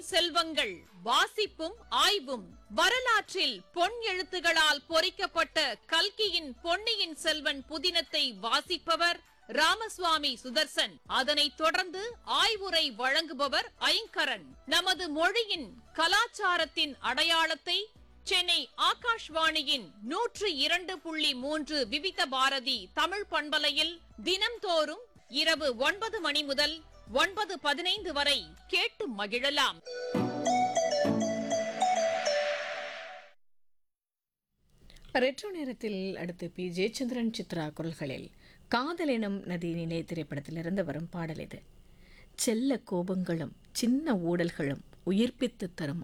செல்வங்கள் வாசிப்பும் ஆய்வும் வரலாற்றில் பொன் எழுத்துகளால் பொறிக்கப்பட்ட கல்கியின் பொன்னியின் செல்வன் புதினத்தை வாசிப்பவர் ராமசுவாமி சுதர்சன் அதனைத் தொடர்ந்து ஆய்வுரை வழங்குபவர் ஐங்கரன் நமது மொழியின் கலாச்சாரத்தின் அடையாளத்தை சென்னை ஆகாஷ்வாணியின் நூற்று இரண்டு புள்ளி மூன்று விவித பாரதி தமிழ் பண்பலையில் தினம்தோறும் இரவு ஒன்பது மணி முதல் ஒன்பது பதினைந்து வரை கேட்டு மகிழலாம் ரெட்ரோ நேரத்தில் அடுத்து பி ஜெயச்சந்திரன் சித்ரா குரல்களில் காதல் எனும் நதி நிலை திரைப்படத்திலிருந்து வரும் பாடல் இது செல்ல கோபங்களும் சின்ன ஊடல்களும் உயிர்ப்பித்து தரும்